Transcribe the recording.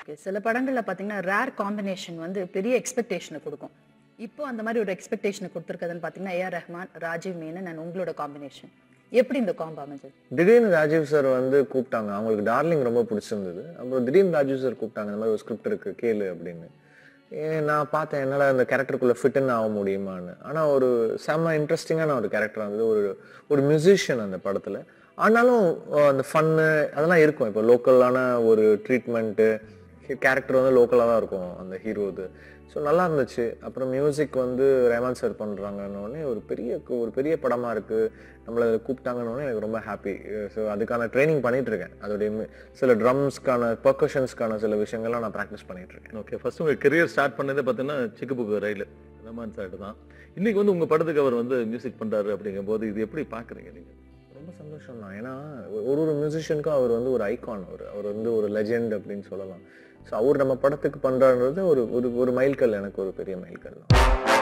Okay, சில படங்கள்ல பாத்தீங்கன்னா ரேர் காம்பினேஷன் வந்து பெரிய எக்ஸ்பெக்டேஷனை கொடுக்கும் இப்போ அந்த மாதிரி ஒரு எக்ஸ்பெக்டேஷனை கொடுத்துருக்கதுன்னு பாத்தீங்கன்னா ஏஆர் ரஹ்மான் ராஜீவ் மேனன் அண்ட் உங்களோட காம்பினேஷன் எப்படி இந்த காம்போ அமைஞ்சது திடீர்னு ராஜீவ் சார் வந்து கூப்பிட்டாங்க அவங்களுக்கு டார்லிங் ரொம்ப பிடிச்சிருந்தது அப்புறம் திடீர்னு ராஜீவ் சார் கூப்பிட்டாங்க இந்த மாதிரி ஒரு ஸ்கிரிப்ட் இருக்கு கேளு அப்படின்னு ஏ, நான் பார்த்தேன் என்னால் அந்த கேரக்டருக்குள்ள ஃபிட்டன் ஆக முடியுமான்னு ஆனால் ஒரு செம்ம இன்ட்ரெஸ்டிங்கான ஒரு கேரக்டர் இருந்தது ஒரு ஒரு மியூசிஷியன் அந்த படத்தில் ஆனாலும் அஹ், அந்த ஃபன்னு அதெல்லாம் இருக்கும் இப்போ லோக்கலான ஒரு ட்ரீட்மெண்ட்டு கேரக்டர் வந்து லோக்கலாக தான் இருக்கும் அந்த ஹீரோது ஸோ நல்லா இருந்துச்சு அப்புறம் மியூசிக் வந்து ரேமான் சார் பண்ணுறாங்கன்னொடனே ஒரு பெரிய ஒரு பெரிய படமாக இருக்குது நம்மளை அதில் கூப்பிட்டாங்கன்னு எனக்கு ரொம்ப ஹாப்பி ஸோ அதுக்கான ட்ரைனிங் பண்ணிட்டு இருக்கேன் அதோடைய மி- சில ட்ரம்ஸ்க்கான பர்கஷன்ஸ்க்கான சில விஷயங்கள்லாம் நான் ப்ராக்டிஸ் பண்ணிட்டு இருக்கேன் ஓகே ஃபர்ஸ்ட் உங்க கெரியர் ஸ்டார்ட் பண்ணதே பார்த்தீங்கன்னா சிக்கு புக்கு ரயில் ரமான் சார் தான் இன்னைக்கு வந்து உங்க படத்துக்கு அவர் வந்து மியூசிக் பண்றாரு அப்படிங்கும் போது இது எப்படி பாக்குறீங்க நீங்க ரொம்ப சந்தோஷம் தான் ஏன்னா ஒரு ஒரு மியூசிஷியனுக்கும் அவர் வந்து ஒரு ஐகான் அவர் அவர் வந்து ஒரு லெஜெண்ட் அப்படின்னு சொல்லலாம் ஸோ அவர் நம்ம படத்துக்கு பண்ணுறான்றது ஒரு ஒரு ஒரு மைல்கல் எனக்கு ஒரு பெரிய மைல்கல் தான்